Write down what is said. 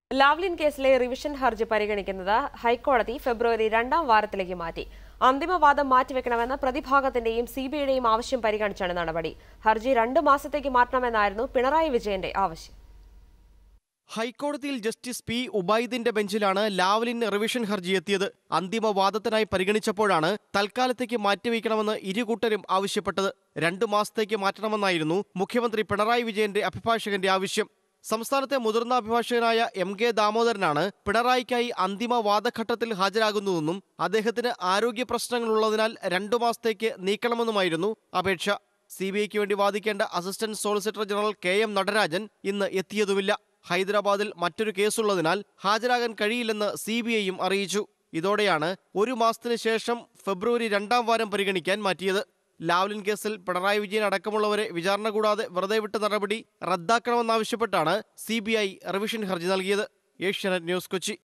Lavalin കേസിലെ revision ഹർജി പരിഗണിക്കുന്നത് ഹൈക്കോടതി ഫെബ്രുവരി രണ്ടാം വാരത്തിലേക്ക് മാറ്റി അന്തിമവാദം മാറ്റിവെക്കണമെന്ന പ്രതിഭാഗത്തിന്റെയും സി ബി ഐയുടെയും ആവശ്യം പരിഗണിച്ചാണ് നടപടി ഹർജി രണ്ട് മാസത്തേക്ക് മാറ്റണമെന്നായിരുന്നു പിണറായി വിജയന്റെ ആവശ്യം ഹൈക്കോടതിയിൽ ജസ്റ്റിസ് പി ഉബൈദിന്റെ ബെഞ്ചിലാണ് ലാവലിൻ റിവിഷൻ ഹർജി എത്തിയത് അന്തിമ വാദത്തിനായി പരിഗണിച്ചപ്പോഴാണ് തൽക്കാലത്തേക്ക് മാറ്റിവെക്കണമെന്ന് ഇരുകൂട്ടരും ആവശ്യപ്പെട്ടത് രണ്ടു മാസത്തേക്ക് മാറ്റണമെന്നായിരുന്നു മുഖ്യമന്ത്രി പിണറായി വിജയന്റെ അഭിഭാഷകന്റെ ആവശ്യം സംസ്ഥാനത്തെ മുതിർന്ന അഭിഭാഷകനായ എം കെ ദാമോദരനാണ് പിണറായിക്കായി അന്തിമ വാദഘട്ടത്തിൽ ഹാജരാകുന്നതെന്നും അദ്ദേഹത്തിന് ആരോഗ്യ പ്രശ്നങ്ങളുള്ളതിനാൽ രണ്ടു മാസത്തേക്ക് നീക്കണമെന്നുമായിരുന്നു അപേക്ഷ സി ബി ഐക്ക് വേണ്ടി വാദിക്കേണ്ട assistant solicitor general K M Natarajan ഇന്ന് എത്തിയതുമില്ല ഹൈദരാബാദിൽ മറ്റൊരു കേസുള്ളതിനാൽ ഹാജരാകാൻ കഴിയില്ലെന്ന് സി ബി ഐയും അറിയിച്ചു ഇതോടെയാണ് ഒരു മാസത്തിന് ശേഷം ഫെബ്രുവരി രണ്ടാം വാരം പരിഗണിക്കാൻ മാറ്റിയത് ലാവ്ലിൻ കേസിൽ പിണറായി വിജയൻ അടക്കമുള്ളവരെ വിചാരണ കൂടാതെ വെറുതെ വിട്ട നടപടി റദ്ദാക്കണമെന്നാവശ്യപ്പെട്ടാണ് സി ബി ഐ റിവിഷൻ ഹർജി നൽകിയത് ഏഷ്യാനെറ്റ് ന്യൂസ് കൊച്ചി